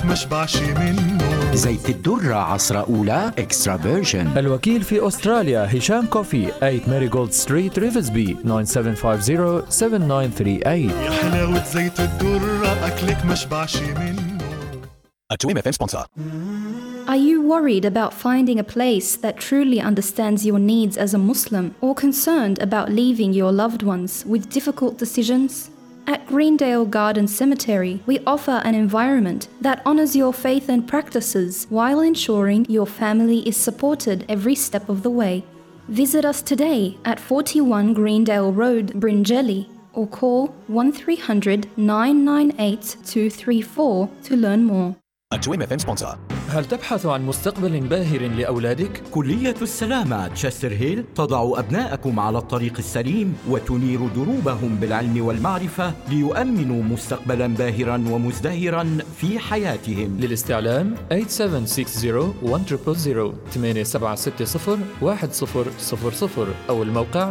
مشبعش منه زيت الدرة عصرة أولى إكسترا فيرجن الوكيل في أستراليا هشام كوفي 8 ماريجولد ستريت ريفزبي 9750-7938 يا حلاوة زيت الدرة أكلك مشبعش منه A 2MFM sponsor. Are you worried about finding a place that truly understands your needs as a Muslim or concerned about leaving your loved ones with difficult decisions? At Greendale Garden Cemetery, we offer an environment that honors your faith and practices while ensuring your family is supported every step of the way. Visit us today at 41 Greendale Road, Bringelly, or call 1300 998 234 to learn more. A 2MFM sponsor. هل تبحث عن مستقبل باهر لأولادك؟ كلية السلامة تشستر هيل تضع أبناءكم على الطريق السليم وتنير دروبهم بالعلم والمعرفة ليؤمنوا مستقبلا باهرا ومزدهرا في حياتهم للاستعلام 8760-1000 8760-1000 أو الموقع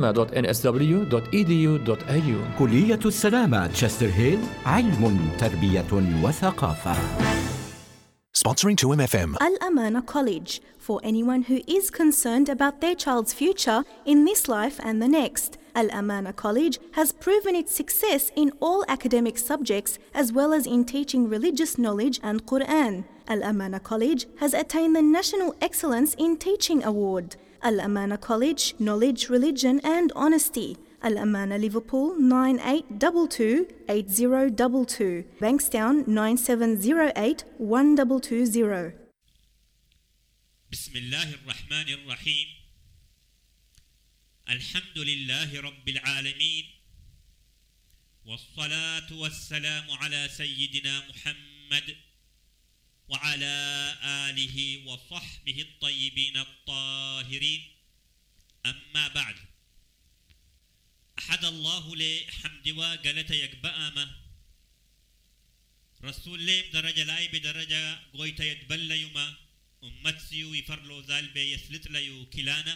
سلامة.nsw.edu.au كلية السلامة تشستر هيل علم تربية وثقافة Sponsoring 2MFM. Al Amana College for anyone who is concerned about their child's future in this life and the next. Al Amana College has proven its success in all academic subjects as well as in teaching religious knowledge and Quran. Al Amana College has attained the National Excellence in Teaching Award. Al Amana College, Knowledge, Religion and Honesty. Al Amana Liverpool 9822 8022. Bankstown 9708 1220. بسم الله الرحمن الرحيم الحمد لله رب العالمين والصلاة والسلام على سيدنا محمد وعلى آله وصحبه الطيبين الطاهرين أما بعد أحد الله لي حمد وقالت يكبأما رسول ليم درجة لاي بدرجة قويت يتبلى يما أمتسيو يفرلو ذال بي يسلت ليو كلانا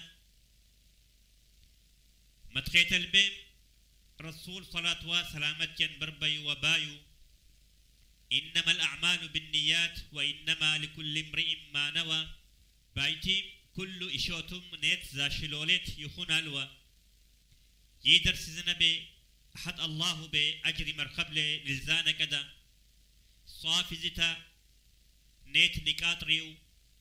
متخيت البيم رسول صلاة وسلامت بربي وبايو إنما الأعمال بالنيات وإنما لكل امرئ ما نوى بايتي كل إشوتم نيت زاشلولت يخون الوا يدر سيزنا بي أحد الله بي أجري مرخب لي للزانة كدا صافي زتا نيت نكات ريو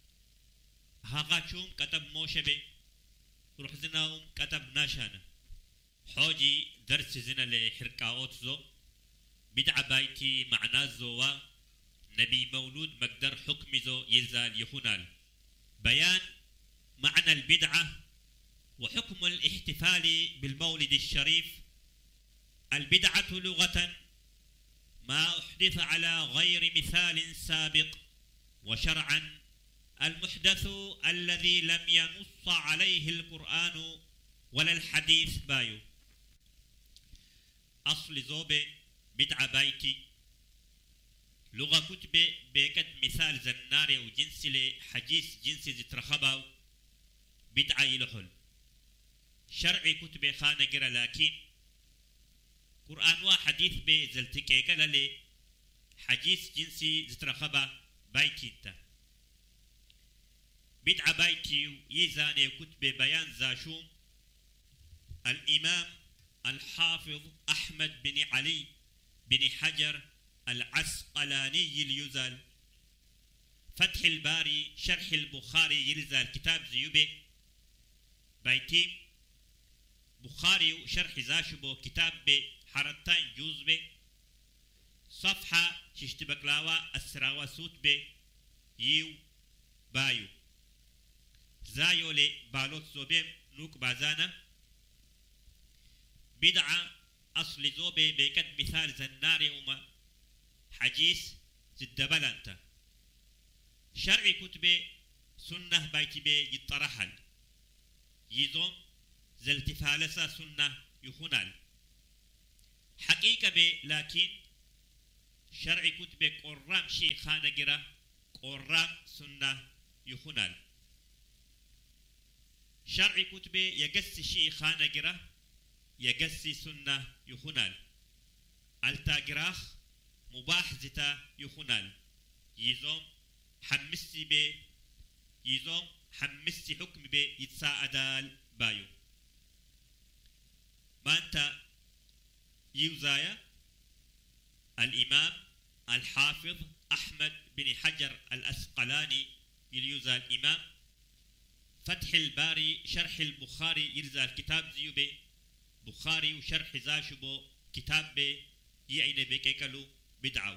هاغا كتب موشة بي روح زناهم كتب ناشانا حوجي درس زنا لحركاوت زو بدعة بايتي معناه زوا نبي مولود مقدر حكم زو يزال يخونال بيان معنى البدعة وحكم الاحتفال بالمولد الشريف البدعة لغة ما أحدث على غير مثال سابق وشرعا المحدث الذي لم ينص عليه القرآن ولا الحديث بايو أصل زوبي بدعة بايتي لغة كتبة بيكت مثال زناري وجنس لحجيس جنس زترخباو بدعة يلحل شرعي كتبة خانة جرى لكن قرآن وحديث بي زلتكيك للي حجيس جنسي زترخبا بايتي انت بدعة بايتي يزاني كتبة بيان زاشوم الإمام الحافظ أحمد بن علي بن حجر العسقلاني اليزال فتح الباري شرح البخاري يلزال كتاب زيوبي بايتيم بخاري وشرح زاشبو كتاب بي حرتان جوز بي صفحة ششتبكلاوا السراوا سوت بي يو بايو زايو لي بالوت زوبيم نوك بازانا بدعة أصل زوبي بيكد مثال زناري وما حجيس زدبلانتا شرعي كتبه سنة بايتي بي يطرحل يزوم زلتفالسا سنة يخونال حقيقة بي لكن شرعي كتبه قرام شي خانة جرا قرام سنة يخونال شرعي كتبه يقس شي خانة جرا يقسي سنة يخونال التاجراخ مباح زتا يخونال يزوم حمسي بي يزوم حمسي حكم بي يتساعدال بايو ما أنت يوزايا الإمام الحافظ أحمد بن حجر الأسقلاني يليوزا الإمام فتح الباري شرح البخاري يلزا الكتاب زيوبي بخاري وشرح زاشبو كتاب بي يعين بكيكلو بدعو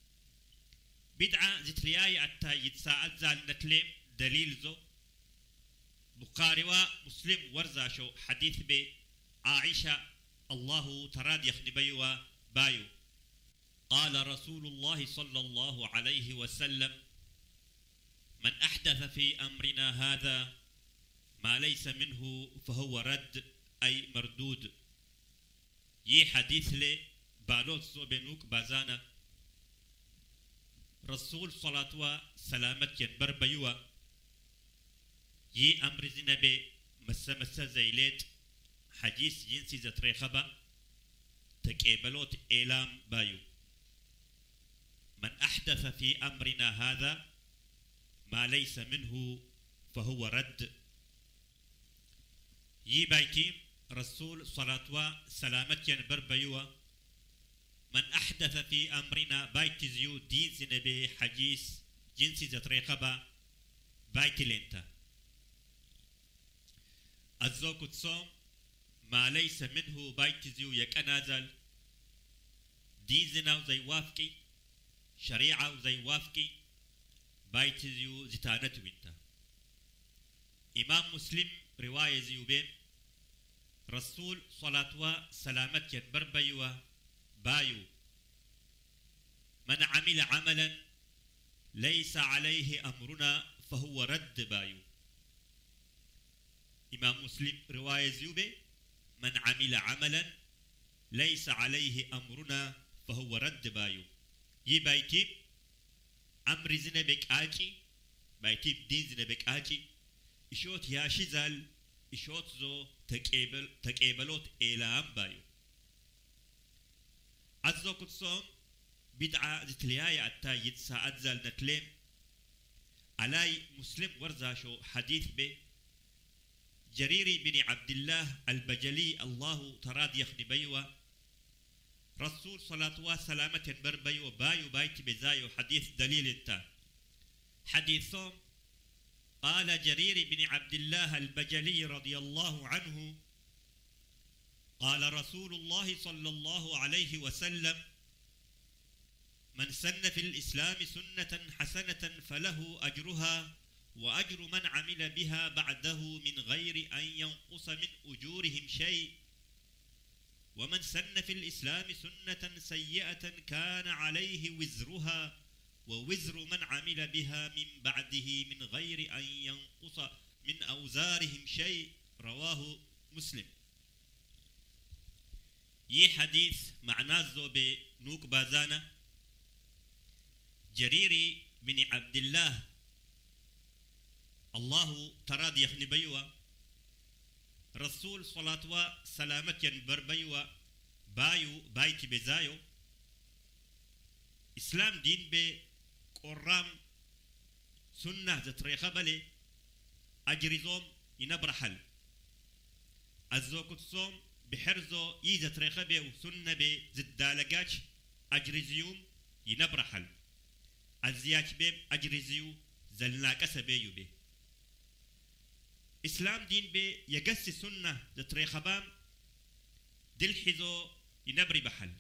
بدعة زترياي أتا يتساعد زال نتلم دليل زو بخاري ومسلم ورزاشو حديث بي عائشة الله تراد يخنبيوا بايو قال رسول الله صلى الله عليه وسلم من أحدث في أمرنا هذا ما ليس منه فهو رد أي مردود يي حديث لي بالوت سو بنوك بازانا رسول صلاة و سلامت ينبر بيوا يي أمر زنبي مسا مسا زيليت حديث ينسي زتريخبا تكيبلوت إيلام بايو من أحدث في أمرنا هذا ما ليس منه فهو رد يي بايتيم رسول صلاة و سلامت ينبر بيوا من أحدث في أمرنا بايت زيو دين زنبي حديث جنسي زتريقبا بايت لنتا الزوك تصوم ما ليس منه بايت زيو يكنازل دين زنا زي وافقي شريعة زي وافقي بايت زيو زتانت وينتا إمام مسلم رواية زيو بين رسول صلاة و سلامت ينبر بيوا بايو من عمل عملا ليس عليه أمرنا فهو رد بايو إمام مسلم رواية زيوبي من عمل عملا ليس عليه أمرنا فهو رد بايو يي بايتي أمر زنبك آجي بايتي دين زنبك آجي إشوت ياشي زال إشوت زو تقبل تقبلوت إلام بايو عزو كتصوم بدعة زتلياي عتا يتسا أدزال نتلم علي مسلم ورزاشو حديث به جريري بن عبد الله البجلي الله تراد يخني بيوا رسول صلاة وسلامة بربيو بايو بايت بزايو حديث دليل انت حديثهم قال جرير بن عبد الله البجلي رضي الله عنه قال رسول الله صلى الله عليه وسلم من سن في الإسلام سنة حسنة فله أجرها وأجر من عمل بها بعده من غير أن ينقص من أجورهم شيء ومن سن في الإسلام سنة سيئة كان عليه وزرها ووزر من عمل بها من بعده من غير أن ينقص من أوزارهم شيء رواه مسلم يي حديث معناه زو بنوك بازانا جريري بن عبد الله الله تراد يخني بيوا رسول صلاة و سلامة ينبر بيوا بايو بايتي بزايو إسلام دين بي قرام سنة زتريخة بلي أجرزوم ينبرحل الزوكت صوم بحرزو يزا تريخة بي وسنة بي زدالقاش أجرزيوم ينبرحل الزياك بيم أجرزيو زلناك أسبيو بي إسلام دين بي يقسي سنة زتري خبام دل حزو ينبري بحل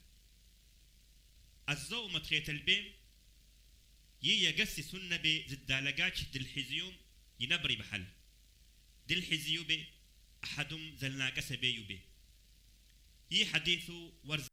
الزو متخيت البيم يي يقسي سنة بي زدالقاش دل حزيوم ينبري بحل دل حزيو بي أحدهم زلناك أسبيو بي يي حديثو ورز